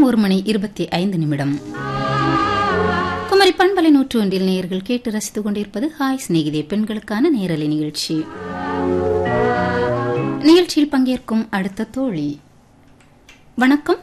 ஒரு மணி இருபத்தி ஐந்து நிமிடம் குமரி பண்பலை நூற்று ஒன்றில் நேயர்கள் கேட்டு ரசித்துக் கொண்டிருப்பது ஹாய் சிநேகிதே பெண்களுக்கான நேரலை நிகழ்ச்சி நிகழ்ச்சியில் பங்கேற்கும் அடுத்த தோழி வணக்கம்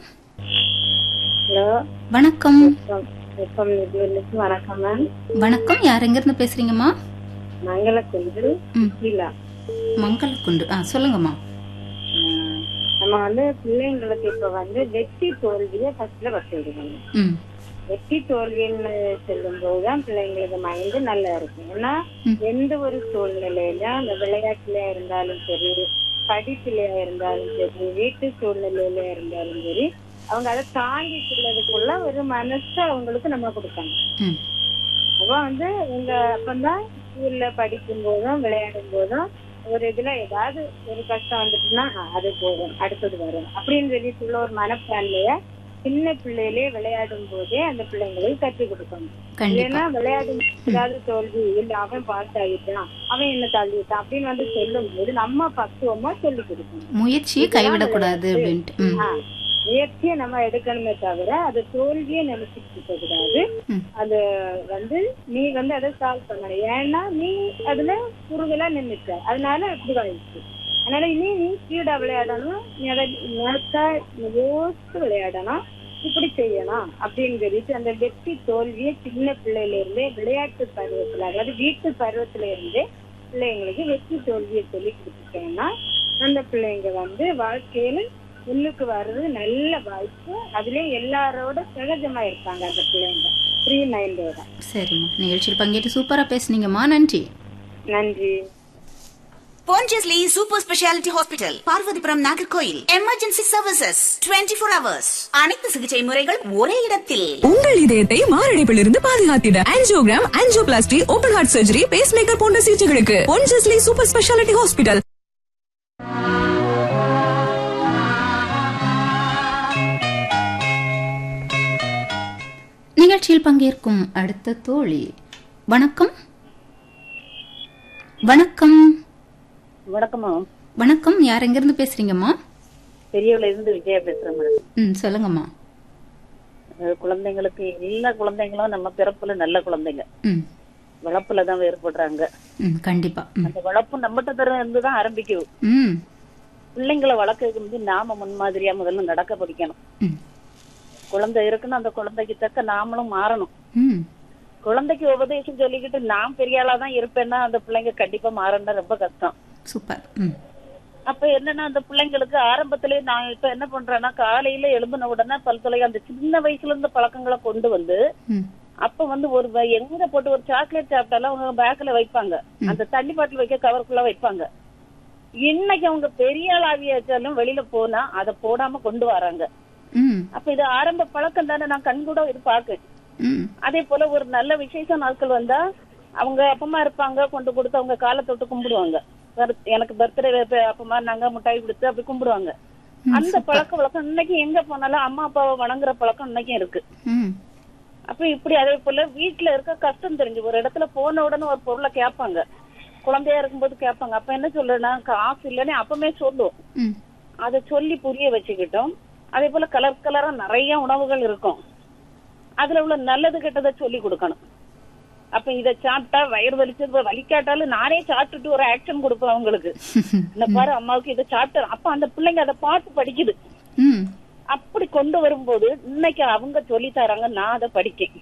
ஹலோ வணக்கம் வெப்பம் நிதிவல்லிக்கு வணக்கம் மேம் வணக்கம் யார் எங்கிருந்து பேசுறீங்கம்மா மங்களக்குன்று ம். கீழா மங்களக்குண்டு ஆ சொல்லுங்கம்மா ஆஹ் நம்ம வந்து பிள்ளைங்களுக்கு இப்ப வந்து வெற்றி தோல்வியை ஃபர்ஸ்ட்ல பத்தி விடுவாங்க ம் வெற்றி தோல்வின்னு சொல்லும் போதுதான் பிள்ளைங்களுக்கு மைண்டு நல்லா இருக்கும் ஏன்னா ம். எந்த ஒரு சூழ்நிலையில அந்த விளையாட்டுலயா இருந்தாலும் சரி படிப்புலயா இருந்தாலும் சரி வீட்டு சூழ்நிலையில இருந்தாலும் சரி அவங்க அதை தாண்டி செல்லதுக்குள்ள ஒரு மனசு அவங்களுக்கு நம்ம கொடுக்கணும் ம் அவ வந்து உங்க அப்பந்தான் ஸ்கூல்ல படிக்கும் போதும் விளையாடும் போதும் ஒரு இதுல ஏதாவது ஒரு கஷ்டம் வந்துட்டுன்னா ஆ, அது போதும் அடுத்தது வரும் அப்படின்னு சொல்லிட்டு உள்ள ஒரு மனப்பான்மைய சின்ன பிள்ளையிலே விளையாடும் போதே அந்த பிள்ளைங்களுக்கு கற்றுக் கொடுக்கணும் கண்டிப்பா ஏன்னா விளையாடும் ஏதாவது தோல்வி இல்ல அவன் பாஸ் ஆகிட்டான் அவன் என்ன தள்ளிட்டான் அப்படின்னு வந்து சொல்லும் போது நம்ம பக்குவமா சொல்லி கொடுக்கணும் முயற்சியை கைவிடக்கூடாது அப்படின்ட்டு ம் ஆ, முயற்சியை நம்ம எடுக்கணுமே தவிர அது தோல்வியை நினைச்சிட்டு இருக்க கூடாது ம். அது வந்து நீ வந்து அதை சால்வ் பண்ணணும் ஏன்னா நீ அதுல குறுகலா நின்னுட்ட அதனால அப்படி ஆயிடுச்சு அதனால இனி நீ ஸ்பீடா விளையாடணும் நீ அதை நேரத்தா யோசித்து விளையாடணும் இப்படி செய்யணும் அப்படின்னு சொல்லிட்டு அந்த வெற்றி தோல்வியை சின்ன பிள்ளையில இருந்தே விளையாட்டு பருவத்துல அதாவது வீட்டு பருவத்துல இருந்தே பிள்ளைங்களுக்கு வெற்றி தோல்வியை சொல்லி கொடுத்துட்டோம்னா அந்த பிள்ளைங்க வந்து வாழ்க்கையில முன்னுக்கு வர்றது நல்ல வாய்ப்பு அதுலயும் எல்லாரோட சகஜமா இருப்பாங்க அந்த பிள்ளைங்க ஃப்ரீ மைண்டோட சரிம்மா நிகழ்ச்சியில் பங்கேற்று சூப்பரா பேசுனீங்கம்மா நன்றி நன்றி Pondicherry super speciality hospital Parvathipuram Nagercoil emergency services 24 four hours அனைத்து சிகிச்சை முறைகள் ஒரே இடத்தில் உங்கள் இதயத்தை மாரடைப்பிலிருந்து பாதுகாத்திட angiogram angioplasty open heart surgery pacemaker போன்ற சிகிச்சைகளுக்கு பொன்ஜஸ்லி சூப்பர் ஸ்பெஷாலிட்டி ஹாஸ்பிட்டல் நிகழ்ச்சியில் பங்கேற்கும் அடுத்த தோழி வணக்கம் வணக்கம் வணக்கம்மா வணக்கம் யார் எங்கிருந்து பேசுறீங்கம்மா பெரியவள இருந்து விஜயா பேசுறேன் மேடம் ம் சொல்லுங்கம்மா அஹ் குழந்தைங்களுக்கு எல்லா குழந்தைங்களும் நம்ம பிறப்புல நல்ல குழந்தைங்க ம் வளப்புல தான் வேறுபடுறாங்க ம் கண்டிப்பா ம் அந்த வளப்பு நம்மகிட்ட தர இருந்து தான் ஆரம்பிக்கும் ம் பிள்ளைங்களை வளர்க்கறதுக்கு வந்து நாம முன்மாதிரியா முதல்ல நடக்க படிக்கணும் ம் குழந்தை இருக்குன்னு அந்த குழந்தைக்கு தக்க நாமளும் மாறணும் ம் குழந்தைக்கு உபதேசம் சொல்லிக்கிட்டு நான் பெரிய ஆளா தான் இருப்பேன்னா அந்த பிள்ளைங்க கண்டிப்பா மாறணும்னா ரொம்ப கஷ்டம் சூப்பர் ம் அப்ப என்னன்னா அந்த பிள்ளைங்களுக்கு ஆரம்பத்திலே நான் இப்ப என்ன பண்றேன்னா காலையில எழும்பின உடனே பல்துளை அந்த சின்ன வயசுல இருந்து பழக்கங்களை கொண்டு வந்து ம் அப்ப வந்து ஒரு வ- எங்க போட்டு ஒரு சாக்லேட் சாப்பிட்டாலும் அவங்க பேக்ல வைப்பாங்க அந்த தண்ணி பாட்டில் வைக்க கவருக்குள்ள வைப்பாங்க இன்னைக்கு அவங்க பெரிய ஆள் ஆவியாச்சாலும் வெளியில போனா அதை போடாம கொண்டு வராங்க ம் அப்ப இது ஆரம்ப பழக்கம் தானே நான் கண் கூட இது பாக்கேன் ம் அதே போல ஒரு நல்ல விசேஷ நாட்கள் வந்தா அவங்க அப்பமா இருப்பாங்க கொண்டு கொடுத்து அவங்க காலை தொட்டு கும்பிடுவாங்க birth- எனக்கு பர்த்டே அப்பமா நாங்க மிட்டாய் கொடுத்து அப்படி கும்பிடுவாங்க அந்த பழக்க வழக்கம் இன்னைக்கு எங்க போனாலும் அம்மா அப்பாவை வணங்குற பழக்கம் இன்னைக்கும் இருக்கு ம் அப்ப இப்படி அதே போல வீட்டுல இருக்க கஷ்டம் தெரிஞ்சு ஒரு இடத்துல போன உடனே ஒரு பொருளை கேட்பாங்க குழந்தையா இருக்கும்போது கேட்பாங்க அப்ப என்ன சொல்றேன்னா காசு இல்லைன்னு அப்பமே சொல்லுவோம் ம் அதை சொல்லி புரிய வச்சுக்கிட்டோம் அதே போல கலர் கலரா நிறைய உணவுகள் இருக்கும் அதுல உள்ள நல்லது கெட்டதை சொல்லி கொடுக்கணும் அப்ப இத சாப்பிட்டா வயிறு வலிச்சது வலிக்காட்டாலும் நானே சாப்பிட்டுட்டு ஒரு ஆக்ஷன் கொடுப்பேன் அவங்களுக்கு இந்த பாரு அம்மாவுக்கு இதை சாப்பிட்டு அப்ப அந்த பிள்ளைங்க அதை பார்த்து படிக்குது ம் அப்படி கொண்டு வரும்போது இன்னைக்கு அவங்க சொல்லி தராங்க நான் அதை படிக்கேன்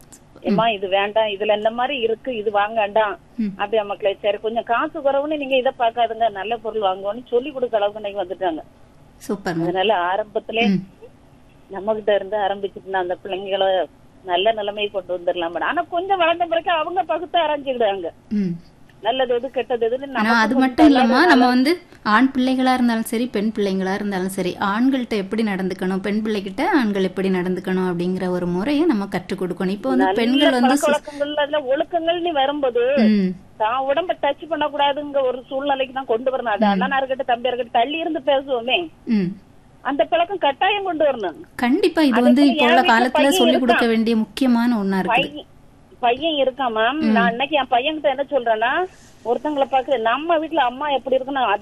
ஏமா இது வேண்டாம் இதுல இந்த மாதிரி இருக்கு இது வாங்கண்டாம் ம். அப்படியா மக்களே சரி கொஞ்சம் காசு குறவுன்னு நீங்க இதை பார்க்காதுங்க நல்ல பொருள் வாங்குவோம்னு சொல்லி கொடுக்க அளவுக்கு இன்னைக்கு வந்துட்டாங்க சூப்பர்மா அதனால ஆரம்பத்திலே ம் நம்ம கிட்ட இருந்து ஆரம்பிச்சுட்டு அந்த பிள்ளைங்களை நல்ல நிலைமையை கொண்டு வந்துடலாம் மேடம் ஆனா கொஞ்சம் வளர்ந்த பிறகு அவங்க பகுத்து அரைஞ்சுக்கிடுவாங்க ம் நல்லது எது கெட்டது எதுன்னு ஆனா நமக்கு அது கொஞ்சம் மட்டும் இல்லாம நல்லது நம்ம வந்து ஆண் பிள்ளைகளா இருந்தாலும் சரி பெண் பிள்ளைங்களா இருந்தாலும் சரி ஆண்கள்கிட்ட எப்படி நடந்துக்கணும் பெண் பிள்ளைகிட்ட ஆண்கள் எப்படி நடந்துக்கணும் அப்படிங்கிற ஒரு முறையை நம்ம கற்றுக் கொடுக்கணும் இப்போ வந்து நல்ல பெண்கள் வந்து பழக்க வழக்கங்கள்ல அதுல ஒழுக்கங்கள்னு வரும்போது ம் தான் உடம்ப டச் பண்ணக்கூடாதுங்க ஒரு சூழ்நிலைக்கு தான் கொண்டு வரணும் அது அண்ணனா இருக்கட்டும் தம்பியா இருக்கட்டும் தள்ளி இருந்து பேசுவோமே ம் அந்த பழக்கம் கட்டாயம் கொண்டு வரணும் கண்டிப்பா இது அதே வந்து போல இப்போ என் உள்ள வீட்டுல காலத்துல பையன் சொல்லிக் கொடுக்க இருக்கான். வேண்டிய முக்கியமான ஒண்ணா இருக்குது பையன் பையன் இருக்கான் மேம் நான் இன்னைக்கு என் பையன்கிட்ட என்ன சொல்றேன்னா ஒருத்தங்களை பாக்க நம்ம வீட்டுல அம்மா எப்படி இருக்குன்னு அத